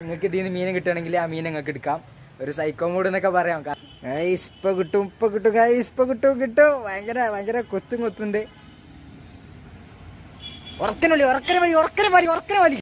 നിങ്ങൾക്ക് ഇതിൽ നിന്ന് മീൻ കിട്ടുകയാണെങ്കിൽ ആ മീൻ നിങ്ങൾക്ക് എടുക്കാം ഒരു സൈക്കോ മൂഡ് എന്നൊക്കെ പറയാം ഗൈസ് ഇപ്പൊ കിട്ടും ഇപ്പൊ കിട്ടും ഗൈസ് ഇപ്പൊ കിട്ടും കിട്ടും ഭയങ്കര ഭയങ്കര കൊത്തും കൊത്തുണ്ട് ഉറക്കന വലി ഉറക്കന വലി ഉറക്കന വലി ഉറക്കന വലി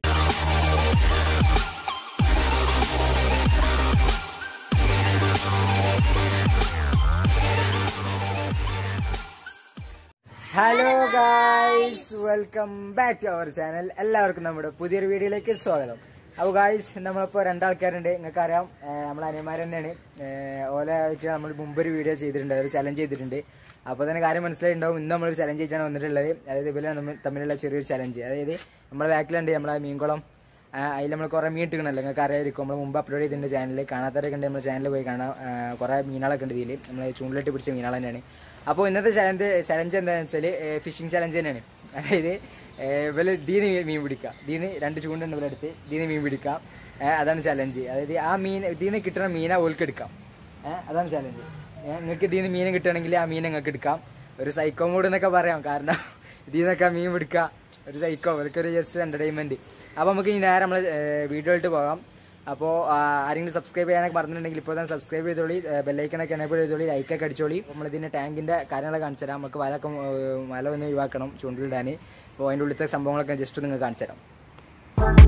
hello guys welcome back to our channel എല്ലാവർക്കും നമ്മുടെ പുതിയൊരു വീഡിയോയിലേക്ക് സ്വാഗതം അപ്പോൾ ഗായ്സ് നമ്മളിപ്പോൾ രണ്ടാൾക്കാരുണ്ട് നിങ്ങൾക്ക് അറിയാം നമ്മളെ അനിയന്മാർ തന്നെയാണ് ഓല ആയിട്ട് നമ്മൾ മുമ്പ് ഒരു വീഡിയോ ചെയ്തിട്ടുണ്ട് ഒരു ചലഞ്ച് ചെയ്തിട്ടുണ്ട് അപ്പോൾ തന്നെ കാര്യം മനസ്സിലായിട്ടുണ്ടാവും ഇന്ന് നമ്മളൊരു ചലഞ്ച് ആയിട്ടാണ് വന്നിട്ടുള്ളത് അതായത് ഇവരെ നമ്മൾ തമ്മിലുള്ള ചെറിയൊരു ചലഞ്ച് അതായത് നമ്മളെ ബാക്കിലുണ്ട് നമ്മളെ മീൻകുളം അതിൽ നമ്മൾ കുറേ മീൻ ഇട്ടിക്കണല്ലോ നിങ്ങൾക്ക് അറിയായിരിക്കും നമ്മൾ മുമ്പ് അപ്ലോഡ് ചെയ്തിട്ടുണ്ട് ചാനലിൽ കാണാത്തവരൊക്കെ ഉണ്ട് നമ്മുടെ ചാനലിൽ പോയി കാണാം ആ, കുറേ മീനുകളൊക്കെ ഉണ്ട് ഇതിൽ നമ്മൾ ചൂണ്ടിലിട്ട് പിടിച്ച മീനുകൾ തന്നെയാണ് അപ്പോൾ ഇന്നത്തെ ചലഞ്ച് ചലഞ്ച് എന്താണെന്ന് വെച്ചാൽ ഫിഷിംഗ് ചലഞ്ച് തന്നെയാണ് അതായത് ഇവല് ദീന് മീൻ പിടിക്കുക ദീന് രണ്ട് ചൂണ്ടുണ്ട് ഇവരെ അടുത്ത് ദീന് മീൻ പിടിക്കാം ഏ, അതാണ് ചലഞ്ച് അതായത് ആ മീൻ ദീന് കിട്ടുന്ന മീനെ ഓൾക്ക് എടുക്കാം ഏഹ് അതാണ് ചലഞ്ച് നിങ്ങൾക്ക് ഇതിൽ മീൻ കിട്ടുകയാണെങ്കിൽ ആ മീൻ നിങ്ങൾക്ക് എടുക്കാം ഒരു സൈക്കോ മൂഡ് എന്നൊക്കെ പറയാം കാരണം ഇതിൽ നിന്നൊക്കെ മീൻ പിടിക്കുക ഒരു സൈക്കോ ഒരു ജസ്റ്റ് എന്റർടൈൻമെന്റ് അപ്പോൾ നമുക്ക് ഇനി നേരെ നമ്മൾ വീഡിയോയിലോട്ട് പോകാം അപ്പോൾ ആരെങ്കിലും സബ്സ്ക്രൈബ് ചെയ്യാനൊക്കെ പറഞ്ഞിട്ടുണ്ടെങ്കിൽ ഇപ്പോൾ തന്നെ സബ്സ്ക്രൈബ് ചെയ്തോളി ബെല്ലൈക്കനൊക്കെ എനേബിൾ ചെയ്തോളി ലൈക്കൊക്കെ അടിച്ചോളി നമ്മൾ ഇതിൻ്റെ ടാങ്കിൻ്റെ കാര്യങ്ങളൊക്കെ കാണിച്ചു തരാം നമുക്ക് വലൊക്കെ ഏഹ്, വല ഒന്ന് ഒഴിവാക്കണം ചൂണ്ടിലിടാൻ അപ്പോൾ അതിൻ്റെ ഉള്ളിലത്തെ സംഭവങ്ങളൊക്കെ ജസ്റ്റ് നിങ്ങൾക്ക് കാണിച്ചു തരാം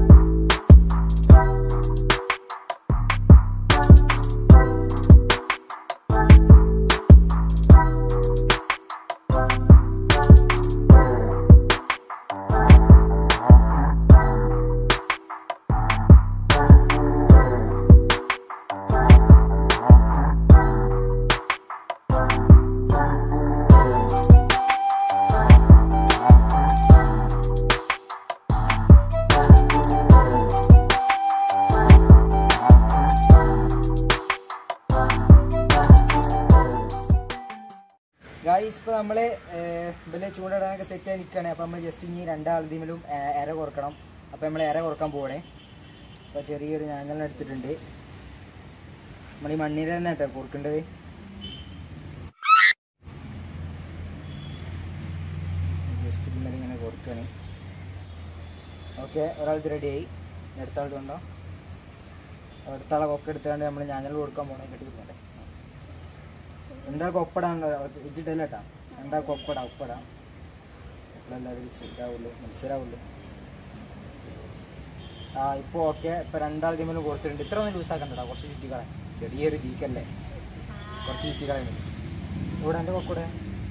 ഗായ്സ് ഇപ്പോൾ നമ്മൾ ഇവലെ ചൂണ്ടിടാനൊക്കെ സെറ്റ് ആയി നിൽക്കുകയാണ് അപ്പോൾ നമ്മൾ ജസ്റ്റ് ഇനി രണ്ടാളതിമേലും ഇര കുറക്കണം അപ്പോൾ നമ്മൾ ഇര കുറക്കാൻ പോകണേ അപ്പോൾ ചെറിയൊരു ഞാങ്ങലിനെ എടുത്തിട്ടുണ്ട് നമ്മൾ ഈ മണ്ണിൽ തന്നെ കേട്ടോ കൊടുക്കേണ്ടത് ജസ്റ്റ് ഇന്നലെ ഇങ്ങനെ കൊടുക്കുകയാണ് ഓക്കെ ഒരാളത് റെഡിയായി അടുത്ത ആൾ കൊണ്ടോ അടുത്ത ആളെ കൊക്കെ എടുത്തുകൊണ്ട് നമ്മൾ ഞാങ്ങൽ കൊടുക്കാൻ പോകണേ കെട്ടി കൊടുക്കണ്ടേ രണ്ടാൾക്ക് ഒപ്പടാൻ വെച്ചിട്ടല്ല കേട്ടാ രണ്ടാൾക്ക് ഒപ്പടാം ഒപ്പടാം ഒപ്പടല്ലാതെ ഇതാവുള്ളൂ മത്സരമാവുള്ളൂ ആ ഇപ്പോൾ ഓക്കെ ഇപ്പോൾ രണ്ടാൾ ടീമിലും കൊടുത്തിട്ടുണ്ട് ഇത്ര ഒന്നും ലൂസാക്കണ്ടടാ കുറച്ച് ചുറ്റിക്കളയാൻ ചെറിയൊരു തീക്കല്ലേ കുറച്ച് ചുറ്റിക്കളയാൻ മതി ഇവിടെ എൻ്റെ കൊക്കൂടെ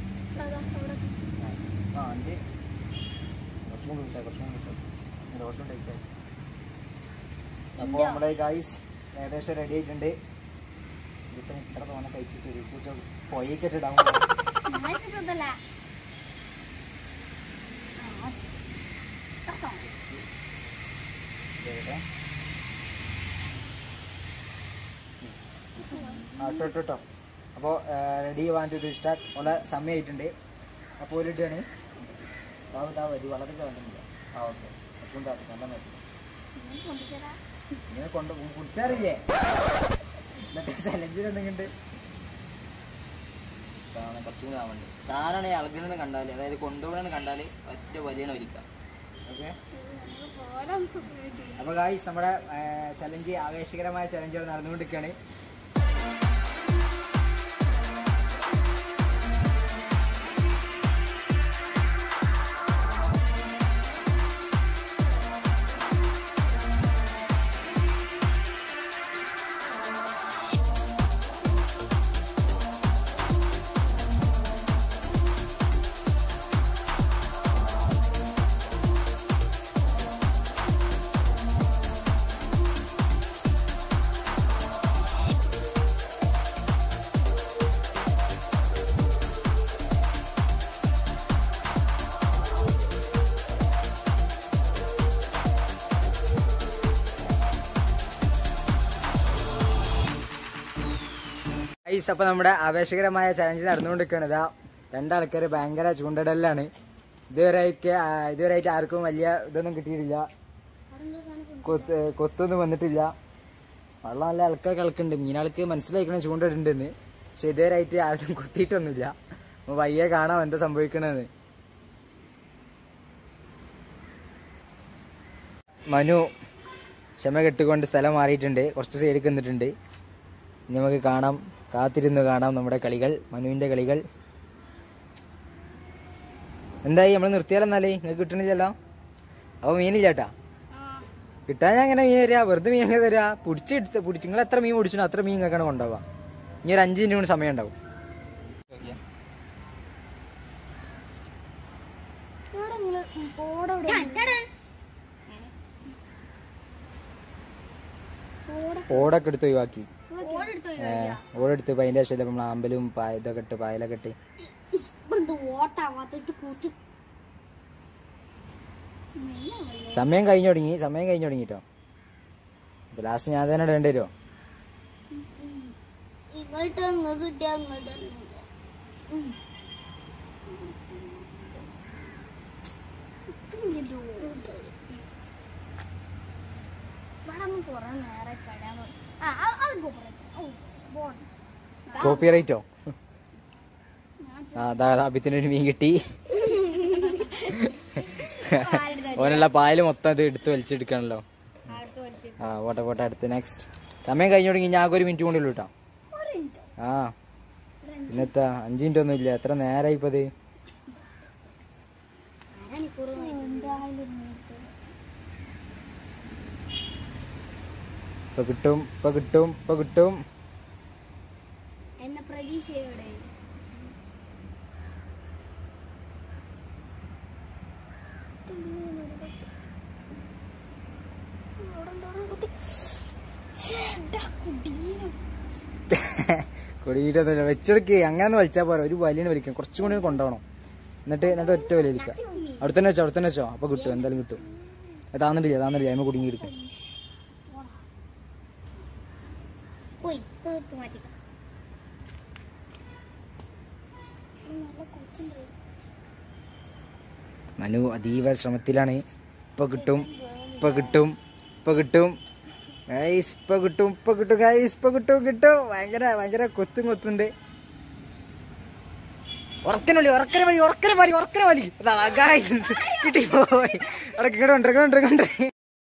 ആ എൻ്റെ കുറച്ചും കൂടി ലൂസായി കുറച്ചും കൂടി ലൂസായി ഇത് കുറച്ചും കൂടി ടൈറ്റായി അപ്പോൾ നമ്മുടെ ഗൈസ് ഏകദേശം റെഡി ആയിട്ടുണ്ട് ഇതിത്ര ഇത്ര തോന്നെ കഴിച്ചിട്ട് കഴിച്ചിട്ട് പൊയ്ക്കിട്ട് ഡൗൺ ആ ഇട്ടോ ഇട്ടോ ഇട്ടോ അപ്പോൾ ready one two the start ഉള്ള സമയമായിട്ടുണ്ട് അപ്പോൾ ഒരിട്ടാണ് താവ് താവ് മതി വളരെ കണ്ടില്ല ആ ഓക്കെ കുറച്ചും താത്തി കണ്ടാൽ മതി ഇങ്ങനെ കൊണ്ട് കുടിച്ചാറില്ലേ എന്നിട്ട് ചലഞ്ചിൽ എന്തെങ്കിലും കുറച്ചും കൂടി ആവണ്ട് സാറാണ് അളകണ കണ്ടാല് അതായത് കൊണ്ടുപോകണ കണ്ടാല് ഒറ്റ വലിയണ വലിക്കാം ഓക്കെ അപ്പോൾ ഗായ്സ് നമ്മുടെ ചലഞ്ച് ആവേശകരമായ ചലഞ്ചുകൾ നടന്നുകൊണ്ടിരിക്കുകയാണ് ഐസ് അപ്പൊ നമ്മുടെ ആവേശകരമായ ചലഞ്ച് നടന്നുകൊണ്ടിരിക്കുകയാണ് ഇതാ രണ്ടാൾക്കാർ ഭയങ്കര ചൂണ്ടടലാണ് ഇതുവരെയായിട്ട് ആ, ഇതുവരെയായിട്ട് ആർക്കും വലിയ ഇതൊന്നും കിട്ടിയിട്ടില്ല കൊത്ത് കൊത്തൊന്നും വന്നിട്ടില്ല വെള്ളം നല്ല ഇളക്ക കളിക്കുന്നുണ്ട് മീനാൾക്ക് മനസ്സിലാക്കണ ചൂണ്ടിടുന്നുണ്ടെന്ന് പക്ഷെ ഇതുവരെയായിട്ട് ആർക്കും കൊത്തിയിട്ടൊന്നുമില്ല അപ്പൊ വയ്യെ കാണാം എന്താ സംഭവിക്കണെന്ന് മനു ക്ഷമ കെട്ടുകൊണ്ട് സ്ഥലം മാറിയിട്ടുണ്ട് കുറച്ച് സൈഡിൽ നിന്നിട്ടുണ്ട് ഇനി നമുക്ക് കാണാം കാത്തിരുന്ന് കാണാം നമ്മുടെ കളികൾ മനുവിന്റെ കളികൾ എന്തായി നമ്മൾ നിർത്തിയാലെന്നാലേ നിങ്ങൾക്ക് കിട്ടണില്ലല്ലോ അപ്പൊ മീനില്ല ചേട്ടാ കിട്ടാൻ ഞാൻ അങ്ങനെ മീൻ തരാ വെറുതെ മീൻ അങ്ങനെ തരാ പിടിച്ചെടുത്ത് പിടിച്ച് നിങ്ങൾ എത്ര മീൻ പിടിച്ചോ അത്ര മീൻ നിങ്ങൾക്കാണ് കൊണ്ടുപോവാ ഇനി ഒരു അഞ്ച് മിനിറ്റ് കൊണ്ട് സമയം ഉണ്ടാവും ഓടൊക്കെ എടുത്ത് ഒഴിവാക്കി ഏഹ് ഓടെടുത്ത് ഇപ്പൊ അതിന്റെ ശേഷം നമ്മൾ അമ്പലും പായ ഇതൊക്കെ ഇട്ട് പായലൊക്കെ ഇട്ട് ഓട്ടാവാത്തിട്ട് കൂട്ടി സമയം കഴിഞ്ഞു തുടങ്ങി സമയം കഴിഞ്ഞു തുടങ്ങിട്ടോ അപ്പൊ ലാസ്റ്റ് ഞാൻ തന്നെ ഇടേണ്ടി വരുമോ ഇങ്ങോട്ട് അങ്ങ് കിട്ടിയ അങ്ങോട്ട് കൊറേ നേരെ കഴിയാൻ ആ അത് ഗോപുരം കോപ്പി റൈറ്റോ ആ അതാ അഭിത്തിനൊരു മീൻ കിട്ടി ഓനുള്ള പായല് മൊത്തം അത് എടുത്ത് വലിച്ചെടുക്കണല്ലോ ആ പോട്ടെ പോട്ടെ അടുത്ത് നെക്സ്റ്റ് സമയം കഴിഞ്ഞു തുടങ്ങി ഞാൻ ഒരു മിനിറ്റ് കൊണ്ടുള്ളൂ കേട്ടോ ആ പിന്നെത്താ അഞ്ച് മിനിറ്റ് ഒന്നും ഇല്ല എത്ര നേരമായി ഇപ്പൊ അത് ഇപ്പൊ കിട്ടും ഇപ്പൊ കിട്ടും ഇപ്പൊ കിട്ടും എന്ന പ്രതീക്ഷയോടെ കൊടിയിട്ടൊന്നുമില്ല വെച്ചെടുക്ക് അങ്ങനെ വലിച്ചാൽ പോരാ ഒരു വലിയ വലിക്കണം കുറച്ചും കൂടി കൊണ്ടുപോകണം എന്നിട്ട് എന്നിട്ട് ഒറ്റ വലി വലിക്കാം അവിടെ തന്നെ വെച്ചോ അവിടെ തന്നെ വെച്ചോ അപ്പൊ കിട്ടും എന്തായാലും കിട്ടും അത് താന്നിട്ടില്ല താന്നിട്ടില്ല അതിന് കുടുങ്ങി എടുക്കും പോയി തീർത്ത് മാറ്റി മനു അതീവ ശ്രമത്തിലാണ് ഇപ്പൊ കിട്ടും ഇപ്പൊ കിട്ടും ഇപ്പൊ കിട്ടും ഗൈസ് ഇപ്പൊ കിട്ടും ഇപ്പൊ കിട്ടും ഗൈസ് ഇപ്പൊ കിട്ടും കിട്ടും ഭയങ്കര ഭയങ്കര കൊത്തും കൊത്തുണ്ട് ഉറക്കനെ വലി ഉറക്കനെ വലി ഉറക്കനെ വലി ഉറക്കനെ വലി അതാ ഗൈസ് കിട്ടി പോയി അവിടെ ഇങ്ങോട്ട് കൊണ്ടേ കൊണ്ടേ കൊണ്ടേ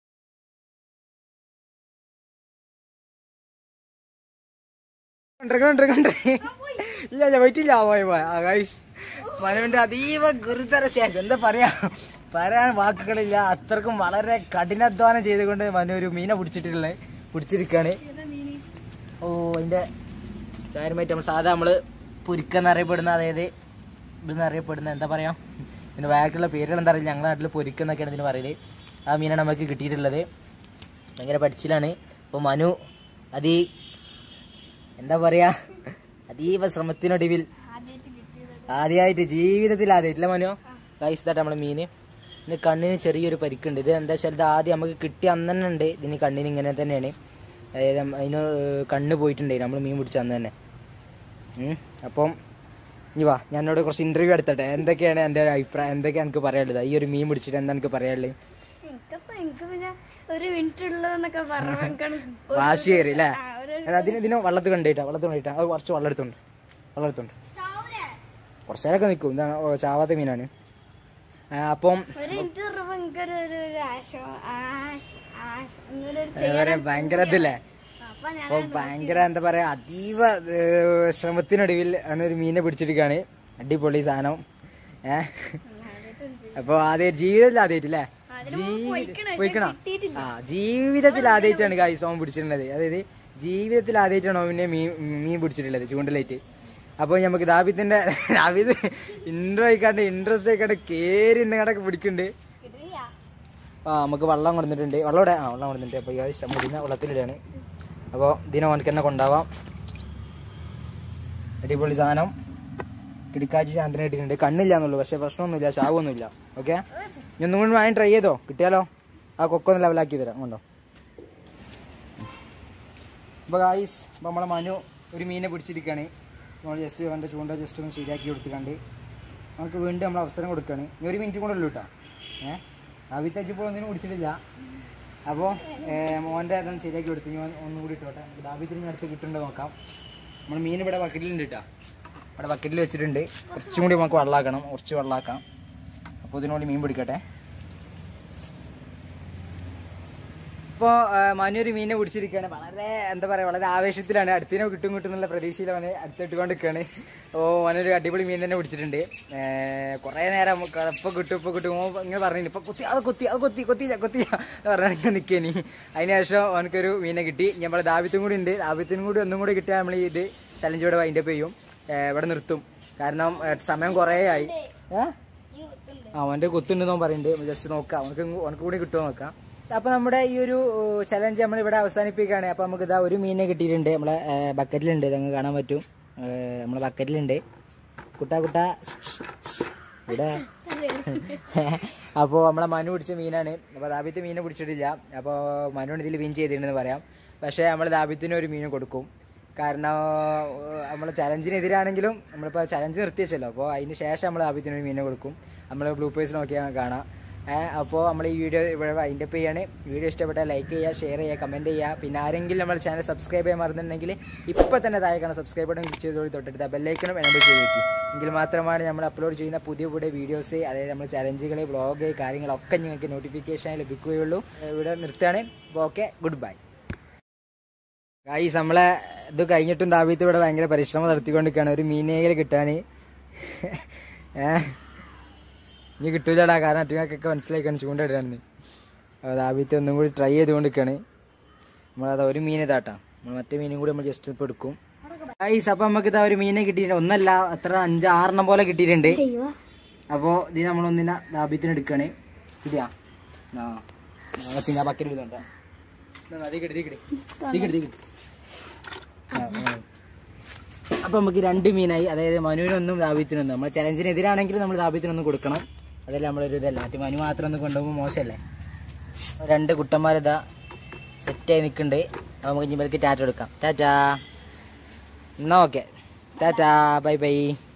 കൊണ്ടേ കൊണ്ടേ കൊണ്ടേ ഇല്ല ഞാൻ പറ്റില്ല പോയി പോയി ആ ഗൈസ് മനുവിന്റെ അതീവ ഗുരുതര ശേഖം എന്താ പറയാ പറയാൻ വാക്കുകളില്ല അത്രക്കും വളരെ കഠിനാധ്വാനം ചെയ്തുകൊണ്ട് മനു ഒരു മീനെ പിടിച്ചിട്ടുള്ളത് പിടിച്ചിരിക്കാണ് ഓ അതിന്റെ കാര്യമായിട്ട് നമ്മൾ സാധാ നമ്മള് പൊരിക്കെന്നറിയപ്പെടുന്ന അതായത് ഇതെന്ന് അറിയപ്പെടുന്ന എന്താ പറയാ ഇതിന്റെ ബാക്കിയുള്ള പേരുകൾ എന്താ അറിയില്ല ഞങ്ങളുടെ നാട്ടിൽ പൊരിക്കെന്നൊക്കെയാണ് ഇതിന് പറയല് ആ മീനാണ് നമുക്ക് കിട്ടിയിട്ടുള്ളത് ഭയങ്കര പഠിച്ചിലാണ് അപ്പോൾ മനു അതി എന്താ പറയാ അതീവ ശ്രമത്തിനൊടുവിൽ ആദ്യമായിട്ട് ജീവിതത്തിൽ ആദ്യമായിട്ടില്ല മനു ഗൈസ് ഇതായിട്ട് നമ്മളെ മീന് ഇതിന് കണ്ണിന് ചെറിയൊരു പരിക്കുണ്ട് ഇത് എന്താ വെച്ചാൽ ഇത് ആദ്യം നമുക്ക് കിട്ടിയ അന്ന് തന്നെ ഉണ്ട് ഇതിന് കണ്ണിന് ഇങ്ങനെ തന്നെയാണ് അതായത് നമ്മ- അതിന് കണ്ണ് പോയിട്ടുണ്ടേ നമ്മൾ മീൻ പിടിച്ച അന്ന് തന്നെ ഉം. അപ്പം ഇനി വാ ഞാനോട് കുറച്ച് ഇന്റർവ്യൂ എടുത്തട്ടെ എന്തൊക്കെയാണ് എൻ്റെ ഒരു അഭിപ്രായം എന്തൊക്കെയാണ് എനിക്ക് പറയാനുള്ളത് ഈ ഒരു മീൻ പിടിച്ചിട്ട് എന്താ എനിക്ക് പറയാനുള്ളത് എനിക്കപ്പോ എനിക്ക് പിന്നെ ഒരു മിനിറ്റ് ഉള്ളതെന്നൊക്കെ പറഞ്ഞു വാശി കയറി അല്ലേ അതിന് ഇതിന് വെള്ളത്തിൽ കൊണ്ടുപോയിട്ടാ വെള്ളത്തിൽ കൊണ്ടുപോയിട്ടാ അത് കുറച്ച് വെള്ളം എടുത്തോണ്ട് വെള്ളം എടുത്തോണ്ട് കുറച്ച് നേരമൊക്കെ നിൽക്കും ഇതാണ് ഓ, ചാവാത്ത മീനാണ് ആ, അപ്പം ഒരു മിനിറ്റ് പറഞ്ഞപ്പോ എനിക്കൊരു ഒരു ഒരു ആശോ ആശ ആശ ഇങ്ങനെ ഒരു എന്താ പറയാ ഭയങ്കര ഇതില്ലേ അപ്പൊ ഞാൻ അപ്പൊ ഭയങ്കര എന്താ പറയാ അതീവ ഏഹ്, ശ്രമത്തിനൊടുവിൽ ആണ് ഒരു മീനെ പിടിച്ചിരിക്കുകയാണ് അടിപൊളി സാധനം ഏഹ് അപ്പൊ ആദ്യം ജീവിതത്തിൽ ആദ്യമായിട്ടില്ലേ പോയിക്കണ ആ ജീവിതത്തിൽ ആദ്യമായിട്ടാണ് ഗായ്സ് ഓൻ പിടിച്ചിട്ടുള്ളത് അതായത് ജീവിതത്തിൽ ആദ്യമായിട്ടാണ് ഓൻ പിന്നെ മീൻ മീൻ പിടിച്ചിട്ടുള്ളത് ചൂണ്ടലായിട്ട് അപ്പൊ നമുക്ക് ദാബിത്തിന്റെ ദാബിത് ഇൻട്രോ ആയിക്കാണ്ട് ഇൻട്രസ്റ്റ് ആയിക്കാണ്ട് കേറി ഇന്നങ്ങടൊക്കെ പിടിക്കുന്നുണ്ട് കിട്ടില്ല ആ നമുക്ക് വെള്ളം കൊടുത്തിട്ടുണ്ട് വെള്ളം ഇവിടെ ആ വെള്ളം കൊടുത്തിട്ടുണ്ട് അപ്പോൾ ഈ മുടിന വെള്ളത്തിലിടാണ് അപ്പോൾ ഇതിനെ ഓനക്ക് തന്നെ കൊണ്ടാവാം അടിപൊളി സാധനം കിടക്കാച്ചി സാധനത്തിന് കിട്ടിയിട്ടുണ്ട് കണ്ണില്ല എന്നുള്ളൂ പക്ഷേ പ്രശ്നമൊന്നുമില്ല ചാവൊന്നുമില്ല ഓക്കെ ഇനി ഒന്നും കൂടി വാങ്ങി ട്രൈ ചെയ്തോ കിട്ടിയാലോ ആ കൊക്കൊന്ന് ലെവലാക്കി തരാം കൊണ്ടോ അപ്പോൾ ഗായ്സ് അപ്പോൾ നമ്മളെ മനു ഒരു മീനെ പിടിച്ചിരിക്കുകയാണ് നമ്മൾ ജസ്റ്റ് അവൻ്റെ ചൂണ്ട ജസ്റ്റ് ഒന്ന് ശരിയാക്കി കൊടുത്തിട്ടുണ്ട് നമുക്ക് വീണ്ടും നമ്മൾ അവസരം കൊടുക്കുകയാണ് ഇനി ഒരു മിനിറ്റ് കൂടെ ഉള്ളൂ കേട്ടോ ഏഹ് ആവിത്തച്ചിപ്പോൾ ഒന്നിനും പിടിച്ചിട്ടില്ല അപ്പോൾ മോൻ്റെ അതൊന്ന് ശരിയാക്കി കൊടുത്തു ഞാൻ ഒന്നും കൂടി ഇട്ടോട്ടെ ദാബിത്തിന് അടുത്ത് കിട്ടുന്നുണ്ടോ നോക്കാം നമ്മൾ മീൻ ഇവിടെ ബക്കറ്റിലുണ്ട് കേട്ടോ ഇവിടെ ബക്കറ്റിൽ വെച്ചിട്ടുണ്ട് കുറച്ചും കൂടി നമുക്ക് വെള്ളമാക്കണം കുറച്ച് വെള്ളമാക്കാം അപ്പോൾ ഇതിനുവേണ്ടി മീൻ പിടിക്കട്ടെ അപ്പോൾ മനു ഒരു മീനെ പിടിച്ചിരിക്കുകയാണ് വളരെ എന്താ പറയുക വളരെ ആവേശത്തിലാണ് അടുത്തിനെ കിട്ടും കിട്ടും എന്നുള്ള പ്രതീക്ഷയിലാണ് അടുത്തിട്ടുകൊണ്ട് നിൽക്കുകയാണ് ഓ മനൊരു അടിപൊളി മീൻ തന്നെ പിടിച്ചിട്ടുണ്ട് കുറേ നേരം ഇപ്പം കിട്ടും ഇപ്പം കിട്ടും ഓ ഇങ്ങനെ പറഞ്ഞു ഇപ്പം കൊത്തി അത് കൊത്തി അത് കൊത്തി കൊത്തി കൊത്തി പറഞ്ഞാൽ ഇങ്ങനെ നിൽക്കേനി അതിനുശേഷം അവനക്കൊരു മീനെ കിട്ടി നമ്മൾ ദാബിത്തും കൂടി ഉണ്ട് ദാബിത്തിനും കൂടി ഒന്നും കൂടി കിട്ടിയാൽ നമ്മൾ ഇത് ചലഞ്ച് ഇവിടെ വൈൻഡപ്പ് ചെയ്യും ഏ, ഇവിടെ നിർത്തും കാരണം ഏ, സമയം കുറേ ആയി ഏ ആ അവൻ്റെ കുത്തുണ്ടെന്നോ പറയുന്നുണ്ട് ജസ്റ്റ് നോക്കാം അവനക്ക് അവനക്ക് കൂടി കിട്ടുമോ നോക്കാം അപ്പൊ നമ്മുടെ ഈ ഒരു ചലഞ്ച് നമ്മൾ ഇവിടെ അവസാനിപ്പിക്കുകയാണ് അപ്പൊ നമുക്ക് ഇതാ ഒരു മീനെ കിട്ടിയിട്ടുണ്ട് നമ്മളെ ഏ, ബക്കറ്റിലുണ്ട് ഇതങ്ങ് കാണാൻ പറ്റും ഏ, നമ്മളെ ബക്കറ്റിലുണ്ട് കുട്ടാ കുട്ടാ ഇവിടെ അപ്പോൾ നമ്മളെ മനു പിടിച്ച മീനാണ് അപ്പോൾ ദാബിത്ത് മീനെ പിടിച്ചിട്ടില്ല അപ്പോൾ മനുവാണ് ഇതിൽ വിൻ ചെയ്തിട്ടുണ്ടെന്ന് പറയാം പക്ഷേ നമ്മൾ ദാബിത്തിന് ഒരു മീൻ കൊടുക്കും കാരണം നമ്മൾ ചലഞ്ചിനെതിരാണെങ്കിലും നമ്മളിപ്പോൾ ചലഞ്ച് നിർത്തിയച്ചല്ലോ അപ്പോൾ അതിന് ശേഷം നമ്മൾ ദാബിത്തിന് ഒരു മീനെ കൊടുക്കും നമ്മൾ ബ്ലൂപ്പേഴ്സ് നോക്കിയാൽ കാണാം അപ്പോൾ നമ്മൾ ഈ വീഡിയോ ഇവിടെ വൈൻഡപ്പ് ചെയ്യാണ് വീഡിയോ ഇഷ്ടപ്പെട്ടാൽ ലൈക്ക് ചെയ്യുക ഷെയർ ചെയ്യുക കമൻറ്റ് ചെയ്യുക പിന്നെ ആരെങ്കിലും നമ്മുടെ ചാനൽ സബ്സ്ക്രൈബ് ചെയ്യാൻ മറന്നിട്ടുണ്ടെങ്കിൽ ഇപ്പോൾ തന്നെ താഴെ കാണാം സബ്സ്ക്രൈബ് ബട്ടൺ ക്ലിക്ക് ചെയ്തോളി തൊട്ടടുത്ത ബെല്ലൈക്കണം എനബിൾ ചെയ്ത് വെക്കും എങ്കിൽ മാത്രമാണ് നമ്മൾ അപ്ലോഡ് ചെയ്യുന്ന പുതിയ പുതിയ വീഡിയോസ് അതായത് നമ്മൾ ചലഞ്ചുകൾ വ്ളോഗ് കാര്യങ്ങളൊക്കെ നിങ്ങൾക്ക് നോട്ടിഫിക്കേഷൻ ലഭിക്കുകയുള്ളൂ ഇവിടെ നിർത്തുകയാണ് അപ്പോൾ ഓക്കെ ഗുഡ് ബൈ ഗായ്സ് നമ്മളെ ഇത് കഴിഞ്ഞിട്ടും ദാബീത്ത് ഇവിടെ ഭയങ്കര പരിശ്രമം നടത്തിക്കൊണ്ടിരിക്കുകയാണ് ഒരു മീനേകൽ കിട്ടാൻ ഏഹ് ഇനി കിട്ടൂലടാ കാരണം അറ്റുങ്ങൾക്കൊക്കെ മനസ്സിലാക്കാണ് ചൂണ്ടിടാന്ന് അപ്പോൾ ദാബീത്ത് ഒന്നും കൂടി ട്രൈ ചെയ്തുകൊണ്ടിരിക്കുകയാണ് നമ്മളത് ഒരു മീൻ ഇതാട്ടാ നമ്മൾ മറ്റേ മീനും കൂടി നമ്മൾ ജസ്റ്റ് ഇപ്പോൾ എടുക്കും ഗായ്സ് അപ്പം നമുക്ക് ഇതാ ഒരു മീനെ കിട്ടിയിട്ടുണ്ട് ഒന്നല്ല അത്ര അഞ്ച് ആറെണ്ണം പോലെ കിട്ടിയിട്ടുണ്ട് അപ്പോൾ ഇത് നമ്മളൊന്നിനെ ദാബീത്തിന് എടുക്കുകയാണ് കിട്ടിയാ ആ ആ, ഞാൻ ബക്കറ്റ് എടുത്തോണ്ടാ അതിക്കിട്ട് തീക്കിട്ട് തീക്കിട്ട് തീക്കിട്ട് അപ്പൊ നമുക്ക് രണ്ട് മീനായി അതായത് മനുവിനൊന്നും ദാബിത്തിനൊന്നും നമ്മൾ ചലഞ്ചിനെതിരാണെങ്കിൽ നമ്മൾ ദാബിത്തിനൊന്നും കൊടുക്കണം അതല്ല നമ്മളൊരു ഇതല്ല മറ്റേ മനു മാത്രം ഒന്ന് കൊണ്ടുപോകുമ്പോൾ മോശമല്ലേ രണ്ട് കുട്ടന്മാരിതാ സെറ്റായി നിൽക്കുന്നുണ്ട് അപ്പോൾ നമുക്ക് ഇനി ഇവർക്ക് ടാറ്റ എടുക്കാം ടാറ്റാ എന്നാ ഓക്കെ ടാറ്റാ ബൈ ബൈ